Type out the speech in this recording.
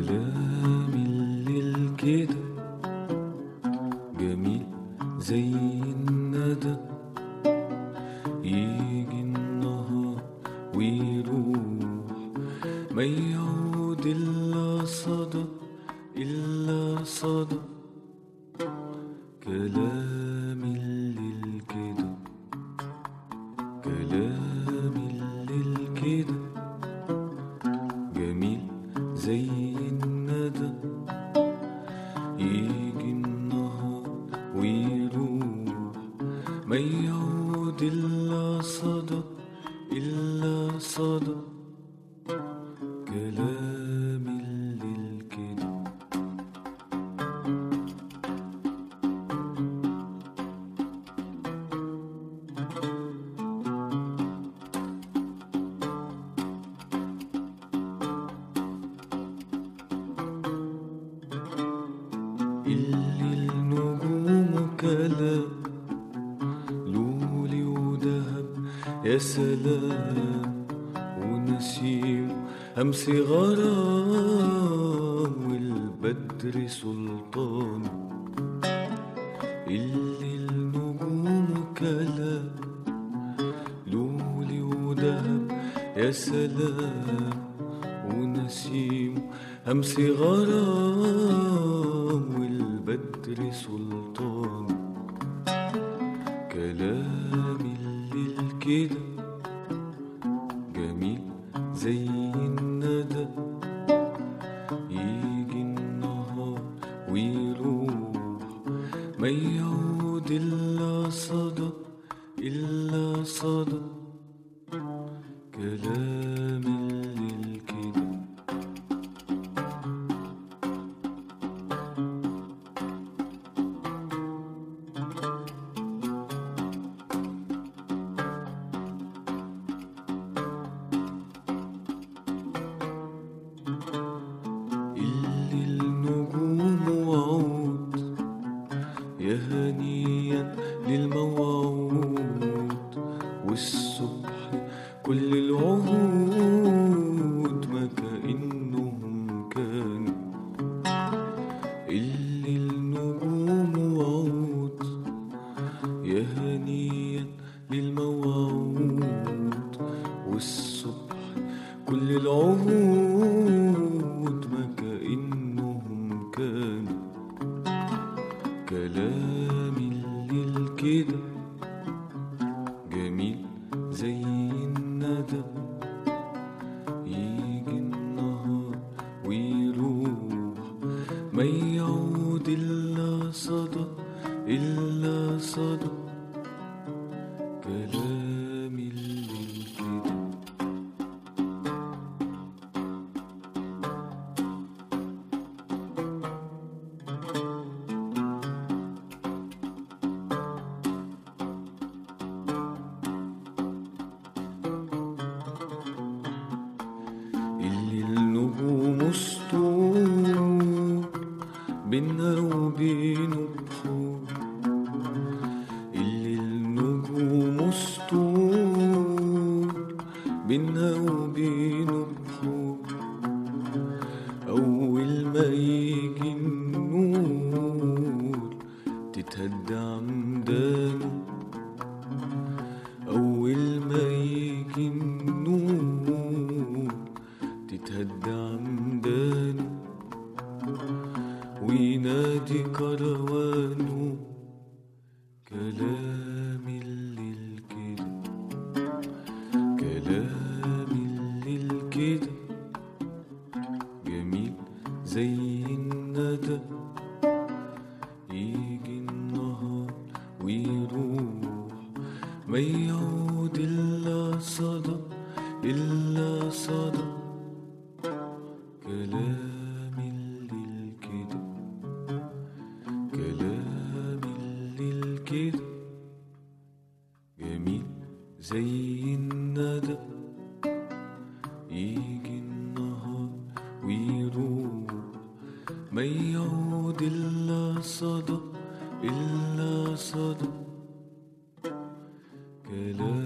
كلام الليل كده جميل زي الندى يجي النهار ويروح ما يعود إلا صدى إلا صدى كلام الليل كده كلام الليل كده جميل زي الندى يجي النهار ويروح ما يعود إلا صدى إلا صدى كلام الليل كده اللي النجوم كلام لولي ودهب يا سلام ونسيم أمس غرام والبدر سلطان اللي النجوم كلام لولي ودهب يا سلام ونسيم أمس غرام والبدر سلطان كلام الليل كده جميل زي الندى يجي النهار ويروح ما يعود إلا صدى إلا صدى كلام الليل كده اللي النجوم وعود يا هنيا للموعود والصبح كل العهود ما كأنهم كانوا اللي النجوم وعود يا هنيا للموعود والصبح كل العهود ما كأنهم كانوا كلام الليل كده جميل زي الندى يجي النهار ويروح ما يعود إلا صدى إلا صدى كلام الليل كده اللي النجوم سطور بينا وبينه بحور اللي النجوم سطور بينا وبينه بحور أول ما يجي النور تتهدى عمدانه أول ما يجي النور تتهدى عمدانه وينادي كروانه كلام الليل كده كلام الليل كده جميل زي الندى يجي النهار ويروح ما يعود إلا صدى إلا صدى كلام الليل كده كلام الليل كده جميل زي الندى يجي النهار ويروح ما يعود إلا صدى إلا صدى كلام